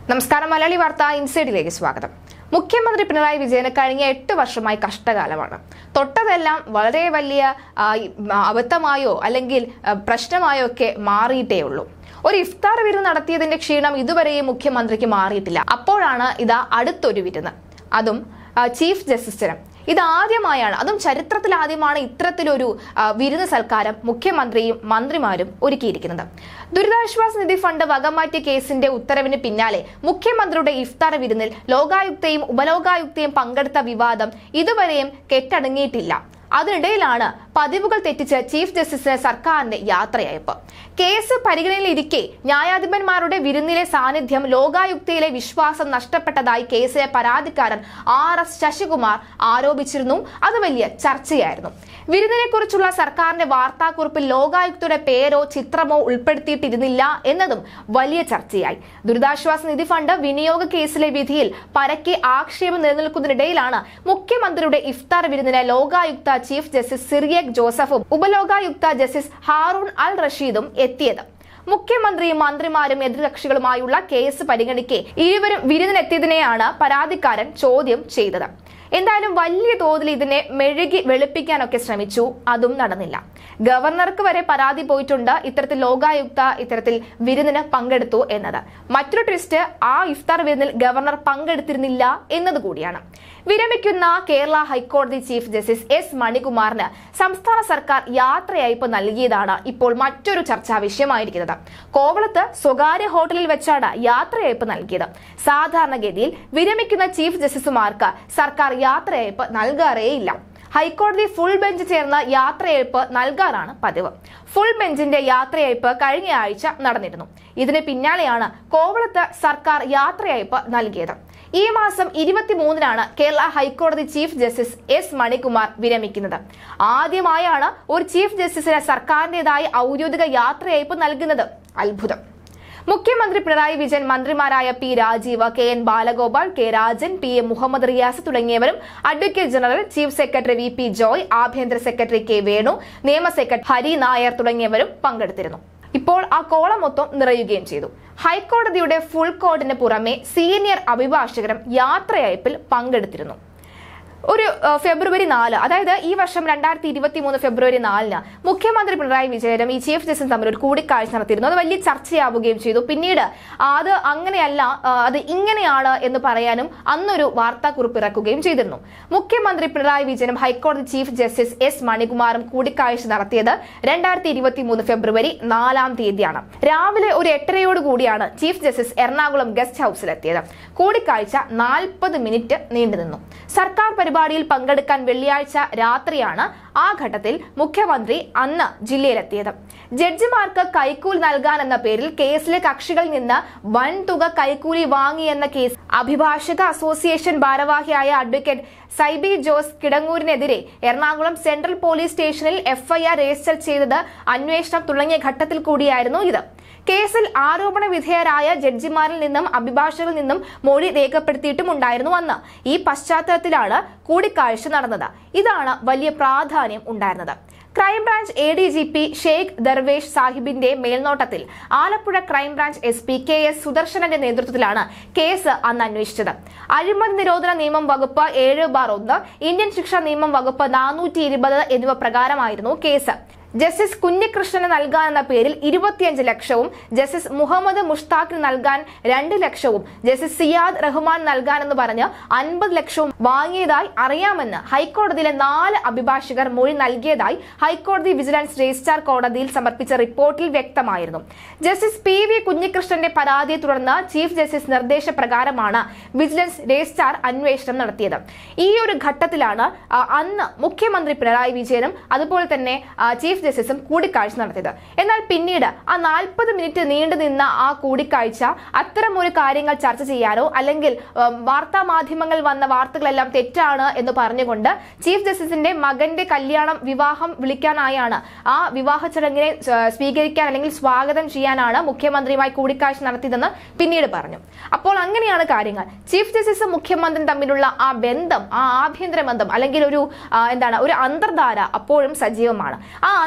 നമസ്കാരം മലയാളി വാർത്ത ഇൻസൈഡിലേക്ക് സ്വാഗതം മുഖ്യമന്ത്രി പിണറായി വിജയന് കഴിഞ്ഞ എട്ട് വർഷമായി കഷ്ടകാലമാണ് തൊട്ടതെല്ലാം വളരെ വലിയ ആ, അബദ്ധമായോ അല്ലെങ്കിൽ ആ, പ്രശ്നമായോ ഒക്കെ മാറിയിട്ടേ ഉള്ളൂ ഒരു ഇഫ്താർ വിരുന്ന് നടത്തിയതിന്റെ ക്ഷീണം ഇതുവരെയും മുഖ്യമന്ത്രിക്ക് മാറിയിട്ടില്ല അപ്പോഴാണ് ഇതാ അടുത്തൊരു വിരുന്ന് അതും ആ, ചീഫ് ജസ്റ്റിസിന് ഇത് ആദ്യമായാണ് അതും ചരിത്രത്തിൽ ആദ്യമാണ് ഇത്തരത്തിലൊരു ആ, വിരുന്ന് സൽക്കാരം മുഖ്യമന്ത്രിയും മന്ത്രിമാരും ഒരുക്കിയിരിക്കുന്നത് ദുരിതാശ്വാസ നിധി ഫണ്ട് വകമാറ്റിയ കേസിന്റെ ഉത്തരവിന് പിന്നാലെ മുഖ്യമന്ത്രിയുടെ ഇഫ്താർ വിരുന്നിൽ ലോകായുക്തയും ഉപലോകായുക്തയും പങ്കെടുത്ത വിവാദം ഇതുവരെയും കെട്ടടങ്ങിയിട്ടില്ല അതിനിടയിലാണ് പതിവുകൾ തെറ്റിച്ച് ചീഫ് ജസ്റ്റിസിന് സർക്കാരിന്റെ യാത്രയയപ്പ് കേസ് പരിഗണനയിലിരിക്കെ ന്യായാധിപന്മാരുടെ വിരുന്നിലെ സാന്നിധ്യം ലോകായുക്തയിലെ വിശ്വാസം നഷ്ടപ്പെട്ടതായി കേസിലെ പരാതിക്കാരൻ ആർ എസ് ശശികുമാർ ആരോപിച്ചിരുന്നു അത് വലിയ ചർച്ചയായിരുന്നു വിരുന്നിനെ കുറിച്ചുള്ള സർക്കാരിന്റെ വാർത്താക്കുറിപ്പിൽ ലോകായുക്തയുടെ പേരോ ചിത്രമോ ഉൾപ്പെടുത്തിയിട്ടിരുന്നില്ല എന്നതും വലിയ ചർച്ചയായി ദുരിതാശ്വാസ നിധി ഫണ്ട് വിനിയോഗ കേസിലെ വിധിയിൽ പരക്കെ ആക്ഷേപം നിലനിൽക്കുന്നതിനിടയിലാണ് മുഖ്യമന്ത്രിയുടെ ഇഫ്താർ വിരുന്നിന് ലോകായുക്ത ചീഫ് ജസ്റ്റിസ് സിറിയക് ജോസഫും ഉപലോകായുക്ത ജസ്റ്റിസ് ഹാറൂൺ അൽ റഷീദും എത്തിയത് മുഖ്യമന്ത്രിയും മന്ത്രിമാരും എതിർകക്ഷികളുമായുള്ള കേസ് പരിഗണിക്കെ ഇരുവരും വിരുന്നിനെത്തിയതിനെയാണ് പരാതിക്കാരൻ ചോദ്യം ചെയ്തത് എന്തായാലും വലിയ തോതിൽ ഇതിനെ മെഴുകി വെളുപ്പിക്കാനൊക്കെ ശ്രമിച്ചു അതും നടന്നില്ല ഗവർണർക്ക് വരെ പരാതി പോയിട്ടുണ്ട് ഇത്തരത്തിൽ ലോകായുക്ത ഇത്തരത്തിൽ വിരുന്നിന് പങ്കെടുത്തു എന്നത് മറ്റൊരു ട്വിസ്റ്റ് ആ ഇഫ്താർ വിരുന്നിൽ ഗവർണർ പങ്കെടുത്തിരുന്നില്ല എന്നത് കൂടിയാണ് വിരമിക്കുന്ന കേരള ഹൈക്കോടതി ചീഫ് ജസ്റ്റിസ് എസ് മണികുമാറിന് സംസ്ഥാന സർക്കാർ യാത്രയയപ്പ് നൽകിയതാണ് ഇപ്പോൾ മറ്റൊരു ചർച്ചാ വിഷയമായിരിക്കുന്നത് കോവളത്ത് സ്വകാര്യ ഹോട്ടലിൽ വെച്ചാണ് യാത്രയയപ്പ് നൽകിയത് സാധാരണഗതിയിൽ വിരമിക്കുന്ന ചീഫ് ജസ്റ്റിസുമാർക്ക് സർക്കാർ യാത്രയയപ്പ് നൽകാറേയില്ല ഹൈക്കോടതി ഫുൾ ബെഞ്ച് ചേർന്ന് യാത്രയയപ്പ് നൽകാറാണ് പതിവ് ഫുൾ ബെഞ്ചിന്റെ യാത്രയയപ്പ് കഴിഞ്ഞ ആഴ്ച നടന്നിരുന്നു ഇതിന് പിന്നാലെയാണ് കോവളത്ത് സർക്കാർ യാത്രയയപ്പ് നൽകിയത് ഈ മാസം ഇരുപത്തിമൂന്നിനാണ് കേരള ഹൈക്കോടതി ചീഫ് ജസ്റ്റിസ് എസ് മണികുമാർ വിരമിക്കുന്നത് ആദ്യമായാണ് ഒരു ചീഫ് ജസ്റ്റിസിന് സർക്കാരിന്റേതായ ഔദ്യോഗിക യാത്രയയപ്പ് നൽകുന്നത് അത്ഭുതം മുഖ്യമന്ത്രി പിണറായി വിജയൻ മന്ത്രിമാരായ P Rajeev K N Balagopal K Rajan P M Muhammad Riyas തുടങ്ങിയവരും advocate general chief secretary V P Joy ആഭ്യന്തര സെക്രട്ടറി കെ വേണു നിയമ സെക്രട്ടറി ഹരി നായർ തുടങ്ങിയവരും പങ്കെടുത്തിരുന്നു ഇപ്പോൾ ആ കോളം മൊത്തം നിറയുകയും ചെയ്തു ഹൈക്കോടതിയുടെ ഫുൾ കോർട്ടിന് പുറമെ സീനിയർ അഭിഭാഷകരും യാത്രയയപ്പിൽ പങ്കെടുത്തിരുന്നു ഒരു ഏഹ്, ഫെബ്രുവരി നാല് അതായത് ഈ വർഷം രണ്ടായിരത്തി ഇരുപത്തി മൂന്ന് ഫെബ്രുവരി നാലിന് മുഖ്യമന്ത്രി പിണറായി വിജയനും ഈ ചീഫ് ജസ്റ്റിസും തമ്മിൽ ഒരു കൂടിക്കാഴ്ച നടത്തിയിരുന്നു അത് വലിയ ചർച്ചയാവുകയും ചെയ്തു പിന്നീട് ആ, അത് അങ്ങനെയല്ല ആ, അത് ഇങ്ങനെയാണ് എന്ന് പറയാനും അന്നൊരു വാർത്താക്കുറിപ്പ് ഇറക്കുകയും ചെയ്തിരുന്നു മുഖ്യമന്ത്രി പിണറായി വിജയനും ഹൈക്കോടതി ചീഫ് ജസ്റ്റിസ് എസ് മണികുമാറും കൂടിക്കാഴ്ച നടത്തിയത് രണ്ടായിരത്തി ഇരുപത്തി മൂന്ന് ഫെബ്രുവരി നാലാം തീയതിയാണ് രാവിലെ ഒരു എട്ടരയോട് കൂടിയാണ് ചീഫ് ജസ്റ്റിസ് എറണാകുളം ഗസ്റ്റ് ഹൌസിലെത്തിയത് കൂടിക്കാഴ്ച നാൽപ്പത് മിനിറ്റ് നീണ്ടുനിന്നു സർക്കാർ പരിപാടിയിൽ പങ്കെടുക്കാൻ വെള്ളിയാഴ്ച രാത്രിയാണ് ആ ഘട്ടത്തിൽ മുഖ്യമന്ത്രി അന്ന് ജില്ലയിലെത്തിയത് ജഡ്ജിമാർക്ക് കൈക്കൂലി നൽകാൻ എന്ന പേരിൽ കേസിലെ കക്ഷികളിൽ നിന്ന് വൻ തുക കൈക്കൂലി വാങ്ങിയെന്ന കേസ് അഭിഭാഷക അസോസിയേഷൻ ഭാരവാഹിയായ അഡ്വക്കേറ്റ് സൈബി ജോസ് കിടങ്ങൂരിനെതിരെ എറണാകുളം സെൻട്രൽ പോലീസ് സ്റ്റേഷനിൽ എഫ്ഐആർ രജിസ്റ്റർ ചെയ്തത് അന്വേഷണം തുടങ്ങിയ ഘട്ടത്തിൽ കൂടിയായിരുന്നു ഇത് കേസിൽ ആരോപണ വിധേയരായ ജഡ്ജിമാരിൽ നിന്നും അഭിഭാഷകരിൽ നിന്നും മൊഴി രേഖപ്പെടുത്തിയിട്ടുമുണ്ടായിരുന്നു അന്ന് ഈ പശ്ചാത്തലത്തിലാണ് കൂടിക്കാഴ്ച നടന്നത് ഇതാണ് വലിയ പ്രാധാന്യം ഉണ്ടായിരുന്നത് crime branch A D G P Sheikh Darvesh സാഹിബിന്റെ മേൽനോട്ടത്തിൽ Alappuzha crime branch S P K S സുദർശനന്റെ നേതൃത്വത്തിലാണ് കേസ് അന്ന് അന്വേഷിച്ചത് അഴിമതി നിരോധന നിയമം വകുപ്പ് ഏഴ് ബാർ ഒന്ന് ഇന്ത്യൻ ശിക്ഷാ നിയമം വകുപ്പ് നാനൂറ്റി ഇരുപത് എന്നിവ പ്രകാരമായിരുന്നു കേസ് ജസ്റ്റിസ് കുഞ്ഞികൃഷ്ണന് നൽകാൻ എന്ന പേരിൽ ഇരുപത്തിയഞ്ച് ലക്ഷവും ജസ്റ്റിസ് മുഹമ്മദ് മുഷ്താഖിന് നൽകാൻ രണ്ട് ലക്ഷവും ജസ്റ്റിസ് സിയാദ് റഹ്മാൻ നൽകാൻ എന്ന് പറഞ്ഞ് അൻപത് ലക്ഷവും വാങ്ങിയതായി അറിയാമെന്ന് ഹൈക്കോടതിയിലെ നാല് അഭിഭാഷകർ മൊഴി നൽകിയതായി ഹൈക്കോടതി വിജിലൻസ് രജിസ്ട്രാർ കോടതിയിൽ സമർപ്പിച്ച റിപ്പോർട്ടിൽ വ്യക്തമായിരുന്നു ജസ്റ്റിസ് പി വി കുഞ്ഞികൃഷ്ണന്റെ പരാതിയെ തുടർന്ന് ചീഫ് ജസ്റ്റിസ് നിർദ്ദേശപ്രകാരമാണ് വിജിലൻസ് രജിസ്ട്രാർ അന്വേഷണം നടത്തിയത് ഈ ഒരു ഘട്ടത്തിലാണ് ആ, അന്ന് മുഖ്യമന്ത്രി പിണറായി വിജയനും അതുപോലെ തന്നെ ആ, ചീഫ് ജസ്റ്റിസും കൂടിക്കാഴ്ച നടത്തിയത് എന്നാൽ പിന്നീട് ആ നാൽപ്പത് മിനിറ്റ് നീണ്ടു നിന്ന ആ കൂടിക്കാഴ്ച അത്തരം ഒരു കാര്യങ്ങൾ ചർച്ച ചെയ്യാനോ അല്ലെങ്കിൽ ഉം, വാർത്താ മാധ്യമങ്ങൾ വന്ന വാർത്തകളെല്ലാം തെറ്റാണ് എന്ന് പറഞ്ഞുകൊണ്ട് ചീഫ് ജസ്റ്റിസിന്റെ മകന്റെ കല്യാണം വിവാഹം വിളിക്കാനായാണ് ആ വിവാഹ ചടങ്ങിനെ ഏഹ്, സ്വീകരിക്കാൻ അല്ലെങ്കിൽ സ്വാഗതം ചെയ്യാനാണ് മുഖ്യമന്ത്രിയുമായി കൂടിക്കാഴ്ച നടത്തിയതെന്ന് പിന്നീട് പറഞ്ഞു അപ്പോൾ അങ്ങനെയാണ് കാര്യങ്ങൾ ചീഫ് ജസ്റ്റിസും മുഖ്യമന്ത്രിയും തമ്മിലുള്ള ആ ബന്ധം ആ ആഭ്യന്തര ബന്ധം അല്ലെങ്കിൽ ഒരു ആ, എന്താണ് ഒരു അന്തർധാര അപ്പോഴും സജീവമാണ് ആ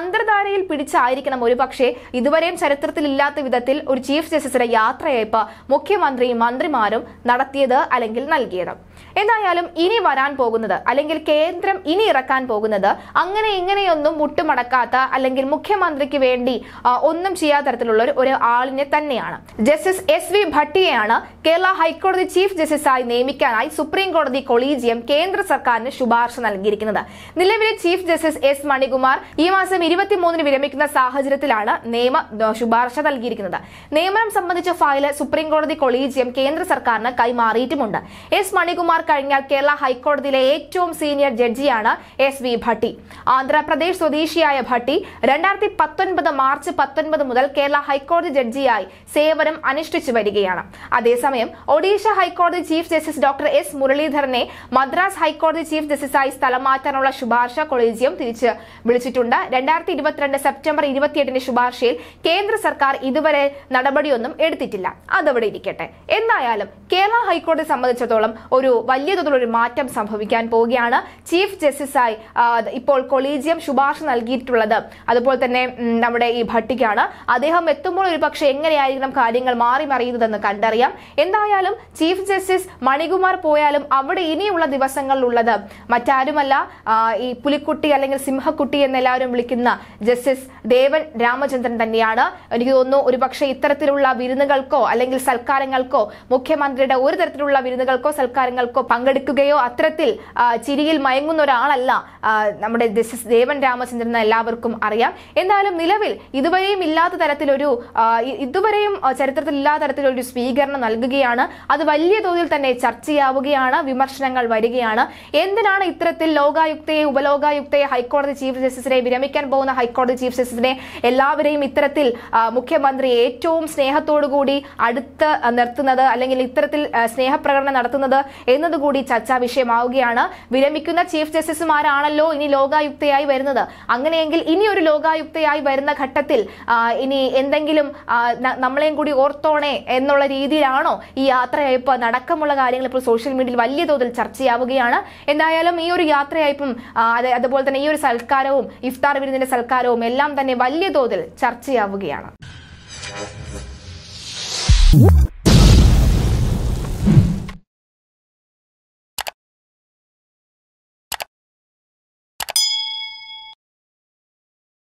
അന്തർധാരയിൽ പിടിച്ചായിരിക്കണം ഒരുപക്ഷെ ഇതുവരെയും ചരിത്രത്തിൽ ഇല്ലാത്ത വിധത്തിൽ ഒരു ചീഫ് ജസ്റ്റിസിന്റെ യാത്രയയപ്പ് മുഖ്യമന്ത്രിയും മന്ത്രിമാരും നടത്തിയത് അല്ലെങ്കിൽ നൽകിയത് എന്തായാലും ഇനി വരാൻ പോകുന്നത് അല്ലെങ്കിൽ കേന്ദ്രം ഇനി ഇറക്കാൻ പോകുന്നത് അങ്ങനെ ഇങ്ങനെയൊന്നും മുട്ടുമടക്കാത്ത അല്ലെങ്കിൽ മുഖ്യമന്ത്രിക്ക് വേണ്ടി ആ, ഒന്നും ചെയ്യാത്ത തരത്തിലുള്ള ഒരു- ഒരു ആളിനെ തന്നെയാണ് ജസ്റ്റിസ് എസ് വി ഭട്ടിയെയാണ് കേരള ഹൈക്കോടതി ചീഫ് ജസ്റ്റിസായി നിയമിക്കാനായി സുപ്രീം കോടതി കൊളീജിയം കേന്ദ്ര സർക്കാരിന് ശുപാർശ നൽകിയിരിക്കുന്നത് നിലവിലെ ചീഫ് ജസ്റ്റിസ് എസ് മണികുമാർ ഈ മാസം ഇരുപത്തിമൂന്നിന് വിരമിക്കുന്ന സാഹചര്യത്തിലാണ് നിയമ ദ- ശുപാർശ നൽകിയിരിക്കുന്നത് നിയമനം സംബന്ധിച്ച ഫയല് സുപ്രീം കോടതി കൊളീജിയം കേന്ദ്ര സർക്കാരിന് കൈമാറിയിട്ടുമുണ്ട് എസ് മണികുമാർ കഴിഞ്ഞാൽ കേരള ഹൈക്കോടതിയിലെ ഏറ്റവും സീനിയർ ജഡ്ജിയാണ് എസ് വി ഭട്ടി ആന്ധ്രാപ്രദേശ് സ്വദേശിയായ ഭട്ടി രണ്ടായിരത്തി പത്തൊൻപത് മാർച്ച് പത്തൊൻപത് മുതൽ കേരള ഹൈക്കോടതി ജഡ്ജിയായി സേവനം അനുഷ്ഠിച്ചു വരികയാണ് അതേസമയം ഒഡീഷ ഹൈക്കോടതി ചീഫ് ജസ്റ്റിസ് ഡോക്ടർ എസ് മുരളീധരനെ മദ്രാസ് ഹൈക്കോടതി ചീഫ് ജസ്റ്റിസായി സ്ഥലം മാറ്റാനുള്ള ശുപാർശ കൊളീജിയം തിരിച്ച് വിളിച്ചിട്ടുണ്ട് രണ്ടായിരത്തി ഇരുപത്തിരണ്ട് സെപ്റ്റംബർ ഇരുപത്തിയെട്ടിന്റെ ശുപാർശയിൽ കേന്ദ്ര സർക്കാർ ഇതുവരെ നടപടിയൊന്നും എടുത്തിട്ടില്ല അതവിടെ ഇരിക്കട്ടെ എന്തായാലും കേരള ഹൈക്കോടതി സംബന്ധിച്ചിടത്തോളം ഒരു വലിയ തോതിലുള്ള ഒരു മാറ്റം സംഭവിക്കാൻ പോവുകയാണ് ചീഫ് ജസ്റ്റിസായി ആ, ഇപ്പോൾ കൊളീജിയം ശുപാർശ നൽകിയിട്ടുള്ളത് അതുപോലെ തന്നെ ഉം, നമ്മുടെ ഈ ഭട്ടിക്കാണ് അദ്ദേഹം എത്തുമ്പോൾ ഒരു പക്ഷേ എങ്ങനെയായിരിക്കണം കാര്യങ്ങൾ മാറി മറിയുന്നതെന്ന് കണ്ടറിയാം എന്തായാലും ചീഫ് ജസ്റ്റിസ് മണികുമാർ പോയാലും അവിടെ ഇനിയുള്ള ദിവസങ്ങളിലുള്ളത് മറ്റാരുമല്ല ആ, ഈ പുലിക്കുട്ടി അല്ലെങ്കിൽ സിംഹക്കുട്ടി എന്ന് എല്ലാവരും വിളിക്കുന്ന ജസ്റ്റിസ് ദേവൻ രാമചന്ദ്രൻ തന്നെയാണ് എനിക്ക് തോന്നുന്നു ഒരുപക്ഷെ ഇത്തരത്തിലുള്ള വിരുന്നുകൾക്കോ അല്ലെങ്കിൽ സൽക്കാരങ്ങൾക്കോ മുഖ്യമന്ത്രിയുടെ ഒരു തരത്തിലുള്ള വിരുന്നുകൾക്കോ സൽക്കാരങ്ങൾക്കോ പങ്കെടുക്കുകയോ അത്തരത്തിൽ ആ, ചിരിയിൽ മയങ്ങുന്ന ഒരാളല്ല ആ, നമ്മുടെ ജസ്റ്റിസ് ദേവൻ രാമചന്ദ്രൻ എന്ന് എല്ലാവർക്കും അറിയാം എന്തായാലും നിലവിൽ ഇതുവരെയും ഇല്ലാത്ത തരത്തിലൊരു ആ, ഇ- ഇതുവരെയും ആ, ചരിത്രത്തിൽ ഇല്ലാത്ത തരത്തിലൊരു സ്വീകരണം നൽകുകയാണ് അത് വലിയ തോതിൽ തന്നെ ചർച്ചയാവുകയാണ് വിമർശനങ്ങൾ വരികയാണ് എന്തിനാണ് ഇത്തരത്തിൽ ലോകായുക്തയെ ഉപലോകായുക്തയെ ഹൈക്കോടതി ചീഫ് ജസ്റ്റിസിനെ വിരമിക്കാൻ പോകുന്ന ഹൈക്കോടതി ചീഫ് ജസ്റ്റിസിനെ എല്ലാവരെയും ഇത്തരത്തിൽ ആ, മുഖ്യമന്ത്രി ഏറ്റവും സ്നേഹത്തോടുകൂടി അടുത്ത് ആ, നിർത്തുന്നത് അല്ലെങ്കിൽ ഇത്തരത്തിൽ ആ, സ്നേഹപ്രകടനം നടത്തുന്നത് എന്നതുകൂടി ചർച്ചാ വിഷയമാവുകയാണ് വിരമിക്കുന്ന ചീഫ് ജസ്റ്റിസുമാരാണല്ലോ ഇനി ലോകായുക്തയായി വരുന്നത് അങ്ങനെയെങ്കിൽ ഇനി ഒരു ലോകായുക്തയായി വരുന്ന ഘട്ടത്തിൽ ആ, ഇനി എന്തെങ്കിലും ആ, ന- നമ്മളെയും കൂടി ഓർത്തോണേ എന്നുള്ള രീതിയിലാണോ ഈ യാത്രയയപ്പ് നടക്കമുള്ള കാര്യങ്ങൾ ഇപ്പോൾ സോഷ്യൽ മീഡിയയിൽ വലിയ തോതിൽ ചർച്ചയാവുകയാണ് എന്തായാലും ഈ ഒരു യാത്രയയപ്പും ആ, അത് അതുപോലെ തന്നെ ഈ ഒരു സൽക്കാരവും ഇഫ്താർ വിരുന്നിന്റെ സൽക്കാരവും എല്ലാം തന്നെ വലിയ തോതിൽ ചർച്ചയാവുകയാണ്